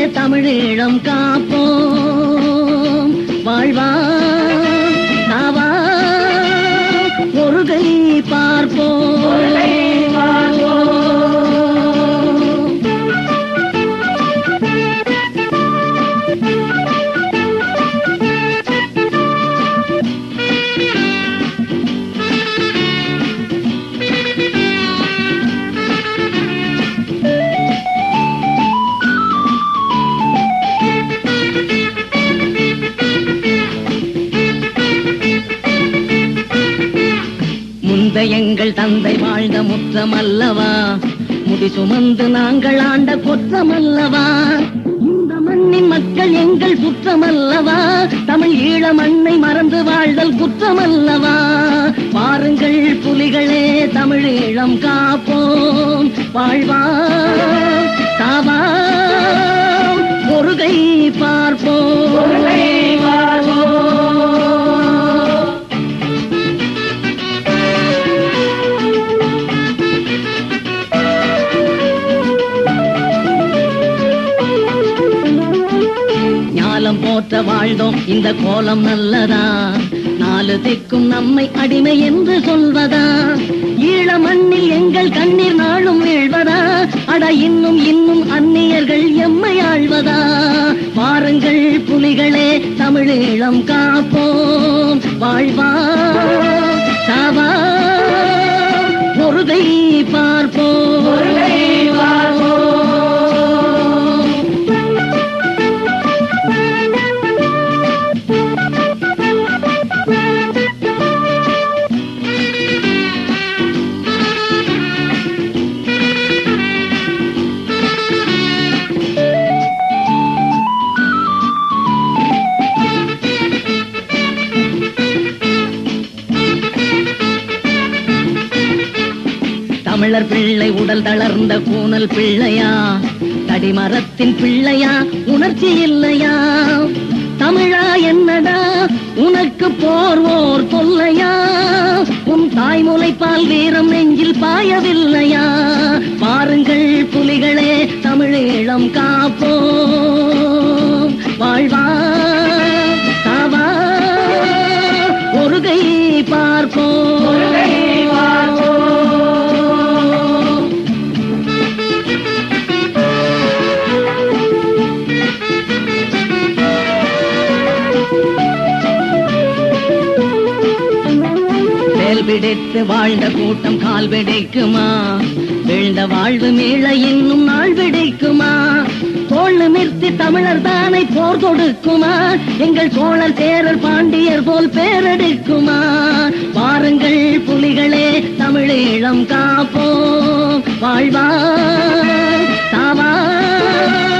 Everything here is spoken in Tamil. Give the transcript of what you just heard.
தமிழீழம் காப்போம் வாழ்வா நாவா ஒரு கை பார்ப்போம் முந்த எங்கள் தந்தை வாழ்ந்த முற்றம் அல்லவா முடி சுமந்து நாங்கள் ஆண்ட குற்றம் அல்லவா இந்த மண்ணின் மக்கள் எங்கள் குற்றம் அல்லவா தமிழ் ஈழ மண்ணை மறந்து வாழ்தல் குற்றம் அல்லவா பாருங்கள் புலிகளே தமிழ் ஈழம் காப்போம் வாழ்வா சாவா முருகை பார்ப்போம் ஞாலம் போற்ற வாழ்ந்தோம் இந்த கோலம் நல்லதா நாலு திக்கும் நம்மை அடிமை என்று சொல்வதா ஈழ மண்ணில் எங்கள் கண்ணீர் நாளும் வீழ்வதா அட இன்னும் இன்னும் அந்நியர்கள் எம்மை ஆழ்வதா பாருங்கள் புலிகளே தமிழீழம் காப்போம் வாழ்வா சாவா முருகை பார்ப்போம் பார்ப்போம் தமிழர் பிள்ளை உடல் தளர்ந்த கூனல் பிள்ளையா தடிமரத்தின் பிள்ளையா உணர்ச்சி இல்லையா தமிழா என்னடா உனக்கு போர் ஓர் தொல்லையா உன் தாய்முலைப்பால் வீரம் நெஞ்சில் பாயவில்லையா பாருங்கள் புலிகளே தமிழீழம் காப்போம் வாழ்வா சாவா ஒரு கை பார்ப்போம் வேல் பிடித்து வாழ்ந்த கூட்டம் கால் பிடிக்குமா வீழ்ந்த வாழ்வு மீள இன்னும் நாள் பிடிக்குமா தோல் நிமிர்த்தி தமிழர் தானை போர் தொடுக்குமா எங்கள் சோழர் சேரர் பாண்டியர் போல் பேரெடுக்குமா பாருங்கள் புலிகளே தமிழீழம் காப்போம் வாழ்வா சாவா